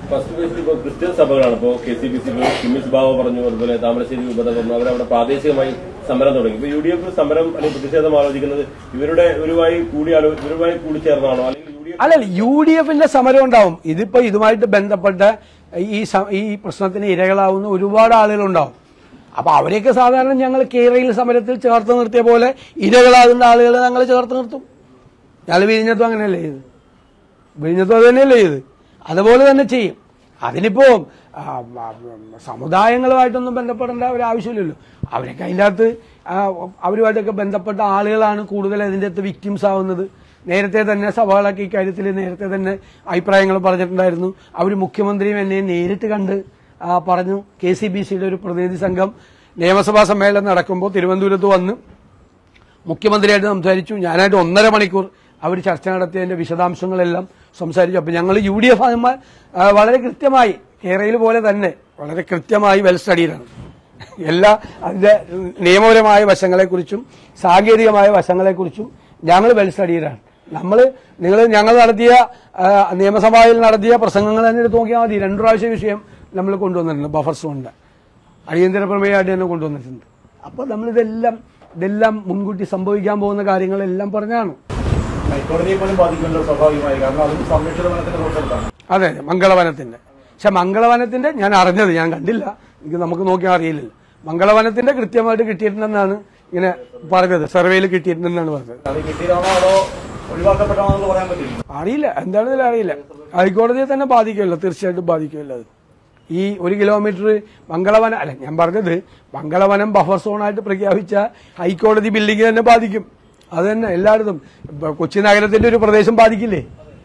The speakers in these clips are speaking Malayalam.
ഫസ്റ്റ് ബേസിൽ ഇപ്പോൾ ക്രിസ്ത്യൻ സഭകളാണ് ഇപ്പോൾ K C B C Cleemis Bava പറഞ്ഞു അതുപോലെ താമരശ്ശേരി വിപത പറഞ്ഞു അവരവിടെ പ്രാദേശികമായി സമരം തുടങ്ങി ഇപ്പൊ യു ഡി എഫ് സമരം അല്ലെങ്കിൽ പ്രതിഷേധം ആലോചിക്കുന്നത് ഇവരുടെ ഒരുമായി കൂടി ആലോ ഇവരുമായി കൂടി ചേർന്നാണോ അല്ലെങ്കിൽ യു ഡി എഫ് അല്ലല്ല യു ഡി എഫിന്റെ സമരം ഉണ്ടാവും ഇതിപ്പോ ഇതുമായിട്ട് ബന്ധപ്പെട്ട ഈ സ- ഈ പ്രശ്നത്തിന് ഇരകളാവുന്ന ഒരുപാട് ആളുകളുണ്ടാവും അപ്പൊ അവരെയൊക്കെ സാധാരണ ഞങ്ങൾ കേരളയിൽ സമരത്തിൽ ചേർത്ത് നിർത്തിയ പോലെ ഇരകളാകുന്ന ആളുകളെ ഞങ്ങൾ ചേർത്ത് നിർത്തും ഞങ്ങൾ വിഴിഞ്ഞത്തും അങ്ങനെയല്ലേ ചെയ്ത് വിഴിഞ്ഞത്തും അത് തന്നെയല്ലേ ചെയ്ത് അതുപോലെ തന്നെ ചെയ്യും അതിനിപ്പോ ആ, ആ, സമുദായങ്ങളുമായിട്ടൊന്നും ബന്ധപ്പെടേണ്ട ഒരു ആവശ്യമില്ലല്ലോ അവരൊക്കെ അതിൻ്റെ അകത്ത് ആ, അവരുമായിട്ടൊക്കെ ബന്ധപ്പെട്ട ആളുകളാണ് കൂടുതൽ അതിൻ്റെ അകത്ത് വിക്ടിംസ് ആവുന്നത് നേരത്തെ തന്നെ സഭകളൊക്കെ ഇക്കാര്യത്തിൽ നേരത്തെ തന്നെ അഭിപ്രായങ്ങൾ പറഞ്ഞിട്ടുണ്ടായിരുന്നു അവർ മുഖ്യമന്ത്രിയും എന്നെ നേരിട്ട് കണ്ട് ആ, പറഞ്ഞു കെ സി ബി സിയുടെ ഒരു പ്രതിനിധി സംഘം നിയമസഭാ സമ്മേളനം നടക്കുമ്പോൾ തിരുവനന്തപുരത്ത് വന്ന് മുഖ്യമന്ത്രിയായിട്ട് സംസാരിച്ചു ഞാനായിട്ട് ഒന്നര മണിക്കൂർ അവർ ചർച്ച നടത്തിയതിന്റെ വിശദാംശങ്ങളെല്ലാം സംസാരിച്ചു അപ്പൊ ഞങ്ങൾ യു ഡി എഫ് ആകുമ്പോൾ വളരെ കൃത്യമായി കേരളയിൽ പോലെ തന്നെ വളരെ കൃത്യമായി വെൽ സ്റ്റഡീഡാണ് എല്ലാ അതിന്റെ നിയമപരമായ വശങ്ങളെക്കുറിച്ചും സാങ്കേതികമായ വശങ്ങളെക്കുറിച്ചും ഞങ്ങൾ വെൽ സ്റ്റഡീഡാണ് നമ്മൾ നിങ്ങൾ ഞങ്ങൾ നടത്തിയ ആ, നിയമസഭയിൽ നടത്തിയ പ്രസംഗങ്ങൾ തന്നെ എടുത്ത് നോക്കിയാൽ മതി രണ്ടു പ്രാവശ്യം വിഷയം നമ്മൾ കൊണ്ടുവന്നിട്ടുണ്ട് ബഫർ സോണിന്റെ അടിയന്തര പ്രമേയമായിട്ട് തന്നെ കൊണ്ടുവന്നിട്ടുണ്ട് അപ്പോൾ നമ്മളിതെല്ലാം ഇതെല്ലാം മുൻകൂട്ടി സംഭവിക്കാൻ പോകുന്ന കാര്യങ്ങളെല്ലാം പറഞ്ഞാണ് ഹൈക്കോടതിയെ പോലും ബാധിക്കുമല്ലോ സ്വാഭാവികമായി കാരണം അതും സംരക്ഷിത വനത്തിന്റെ തൊട്ടടുത്താണ് അതെ മംഗളവനത്തിന്റെ പക്ഷെ മംഗളവനത്തിന്റെ ഞാൻ അറിഞ്ഞത് ഞാൻ കണ്ടില്ല എനിക്ക് നമുക്ക് നോക്കിയാൽ അറിയില്ലല്ലോ മംഗളവനത്തിന്റെ കൃത്യമായിട്ട് കിട്ടിയിട്ടുണ്ടെന്നാണ് ഇങ്ങനെ പറഞ്ഞത് സർവേയിൽ കിട്ടിയിട്ടുണ്ടെന്നാണ് പറഞ്ഞത് അത് കിട്ടിയതാണോ അതോ ഒഴിവാക്കപ്പെട്ടാണോ എന്ന് പറയാൻ പറ്റില്ല അറിയില്ല എന്താണെന്നില്ല അറിയില്ല ഹൈക്കോടതിയെ തന്നെ ബാധിക്കുമല്ലോ തീർച്ചയായിട്ടും ബാധിക്കുമല്ലോ അത് ഈ ഒരു കിലോമീറ്റർ മംഗളവനം അല്ല ഞാൻ പറഞ്ഞത് മംഗളവനം ബഫർ സോണായിട്ട് പ്രഖ്യാപിച്ച ഹൈക്കോടതി ബിൽഡിംഗ് തന്നെ ബാധിക്കും അത് തന്നെ എല്ലായിടത്തും ഇപ്പൊ കൊച്ചി നഗരത്തിന്റെ ഒരു പ്രദേശം ബാധിക്കില്ലേ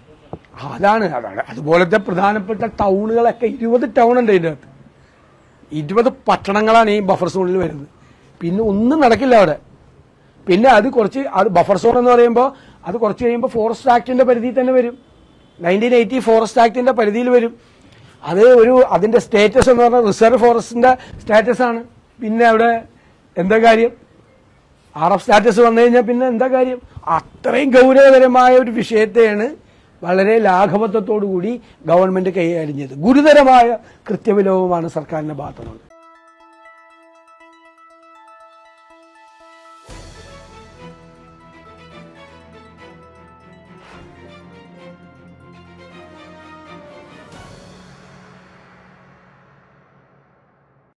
അതാണ് അതാണ് അതുപോലത്തെ പ്രധാനപ്പെട്ട ടൗണുകളൊക്കെ ഇരുപത് ടൗൺ ഉണ്ട് ഇതിന്റെ അകത്ത് ഇരുപത് പട്ടണങ്ങളാണ് ഈ ബഫർ സോണിൽ വരുന്നത് പിന്നെ ഒന്നും നടക്കില്ല അവിടെ പിന്നെ അത് കുറച്ച് അത് ബഫർ സോൺ എന്ന് പറയുമ്പോൾ അത് കുറച്ച് കഴിയുമ്പോൾ ഫോറസ്റ്റ് ആക്ടിന്റെ പരിധിയിൽ തന്നെ വരും നയൻറ്റീൻ എയ്റ്റി ഫോറസ്റ്റ് ആക്ടിന്റെ പരിധിയിൽ വരും അത് ഒരു അതിന്റെ സ്റ്റേറ്റസ് എന്ന് പറഞ്ഞാൽ റിസർവ് ഫോറസ്റ്റിന്റെ സ്റ്റാറ്റസ് ആണ് പിന്നെ അവിടെ എന്താ കാര്യം ആർ എഫ് സ്റ്റാറ്റസ് വന്നു കഴിഞ്ഞാൽ പിന്നെ എന്താ കാര്യം അത്രയും ഗൗരവതരമായ ഒരു വിഷയത്തെയാണ് വളരെ ലാഘവത്വത്തോടു കൂടി ഗവൺമെന്റ് കൈകാര്യം ചെയ്തത് ഗുരുതരമായ കൃത്യവിലോപമാണ് സർക്കാരിന്റെ ഭാഗത്തുനിന്ന്